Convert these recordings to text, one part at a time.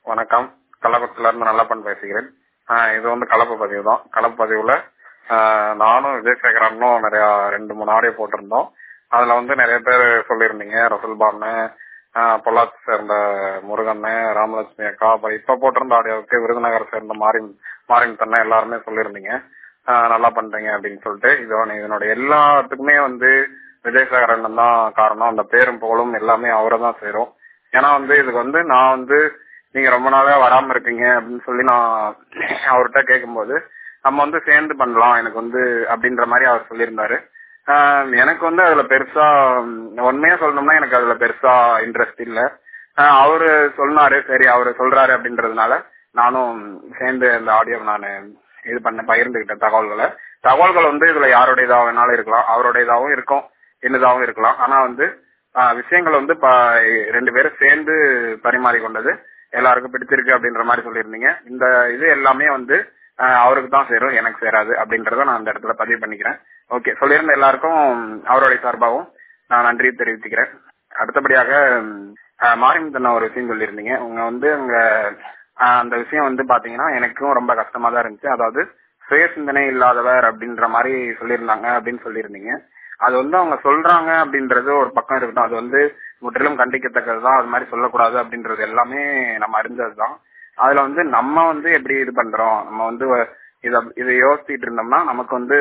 வணக்கம் கள்ளக்குளத்துல இருந்து நல்லப்பன் பேசுகிறேன் ஆஹ் இது வந்து கலப்பு பதிவு தான் கலப்பு பதிவுல ஆஹ் நானும் விஜய் சேகரனும் நிறைய ரெண்டு மூணு ஆடியோ போட்டிருந்தோம் அதுல வந்து நிறைய பேர் சொல்லியிருந்தீங்க ரசூல் பான்னு பொள்ளாச்சி சேர்ந்த முருகன்னு ராமலட்சுமி அக்கா அப்புறம் இப்ப போட்டிருந்த ஆடியோவுக்கு விருதுநகர் சேர்ந்த மாரின் மாரின் தன்னை எல்லாருமே சொல்லியிருந்தீங்க ஆஹ் நல்லா பண்றீங்க அப்படின்னு சொல்லிட்டு இது இதனோட எல்லாத்துக்குமே வந்து விஜய் சேகரன் தான் காரணம் அந்த பேரும் புகழும் எல்லாமே அவரை தான் சேரும் ஏன்னா வந்து இதுக்கு வந்து நான் வந்து நீங்க ரொம்ப நாளா வராம இருக்கீங்க அப்படின்னு சொல்லி நான் அவர்கிட்ட கேட்கும்போது நம்ம வந்து சேர்ந்து பண்ணலாம் எனக்கு வந்து அப்படின்ற மாதிரி அவர் சொல்லியிருந்தாரு ஆஹ் எனக்கு வந்து அதுல பெருசா உண்மையா சொல்லணும்னா எனக்கு அதுல பெருசா இன்ட்ரெஸ்ட் இல்ல ஆஹ் அவரு சொன்னாரு சரி அவரு சொல்றாரு அப்படின்றதுனால நானும் சேர்ந்து அந்த ஆடியோ நான் இது பண்ண பகிர்ந்துகிட்டேன் தகவல்களை தகவல்கள் வந்து இதுல யாருடையதாக வேணாலும் இருக்கலாம் அவருடையதாகவும் இருக்கும் என்னதாகவும் இருக்கலாம் ஆனா வந்து ஆஹ் விஷயங்கள் வந்து ப- ரெண்டு பேரும் சேர்ந்து பரிமாறிக்கொண்டது எல்லாருக்கும் பிடிச்சிருக்கு அப்படின்ற மாதிரி சொல்லியிருந்தீங்க இந்த இது எல்லாமே வந்து ஆஹ் அவருக்கு தான் சேரும் எனக்கு சேராது அப்படின்றத நான் அந்த இடத்துல பதிவு பண்ணிக்கிறேன் ஓகே சொல்லியிருந்த எல்லாருக்கும் அவருடைய சார்பாகவும் நான் நன்றி தெரிவித்துக்கிறேன் அடுத்தபடியாக மாரிமுத்தண்ணா ஒரு விஷயம் சொல்லியிருந்தீங்க உங்க வந்து உங்க ஆஹ் அந்த விஷயம் வந்து பாத்தீங்கன்னா எனக்கும் ரொம்ப கஷ்டமா தான் இருந்துச்சு அதாவது சுய சிந்தனை இல்லாதவர் அப்படின்ற மாதிரி சொல்லியிருந்தாங்க அப்படின்னு சொல்லியிருந்தீங்க அது வந்து அவங்க சொல்றாங்க அப்படின்றது ஒரு பக்கம் இருக்கட்டும் அது வந்து முற்றிலும் கண்டிக்கத்தக்கது தான் அது மாதிரி சொல்லக்கூடாது அப்படின்றது எல்லாமே நம்ம அறிஞ்சதுதான் அதுல வந்து நம்ம வந்து எப்படி இது பண்றோம் நம்ம வந்து இத இதை யோசிச்சுட்டு இருந்தோம்னா நமக்கு வந்து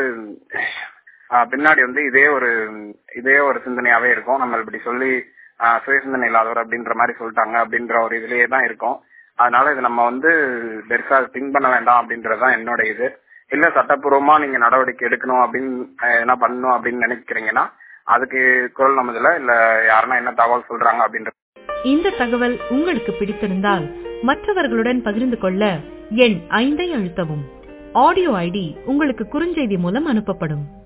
ஆஹ் பின்னாடி வந்து இதே ஒரு இதே ஒரு சிந்தனையாவே இருக்கும் நம்ம இப்படி சொல்லி ஆஹ் சுய சிந்தனை இல்லாதவர் அப்படின்ற மாதிரி சொல்லிட்டாங்க அப்படின்ற ஒரு இதுலயே தான் இருக்கும் அதனால இது நம்ம வந்து பெருசா திங்க் பண்ண வேண்டாம் அப்படின்றதுதான் என்னோட இது இல்ல சட்டப்பூர்வமா நீங்க நடவடிக்கை எடுக்கணும் அப்படின்னு ஆஹ் என்ன பண்ணணும் அப்படின்னு நினைக்கிறீங்கன்னா அதுக்கு குரல் நமதுல இல்ல யாருன்னா என்ன தகவல் சொல்றாங்க அப்படின்ற இந்த தகவல் உங்களுக்கு பிடித்திருந்தால் மற்றவர்களுடன் பகிர்ந்து கொள்ள எண் ஐந்தை அழுத்தவும் ஆடியோ ஐடி உங்களுக்கு குறுஞ்செய்தி மூலம் அனுப்பப்படும்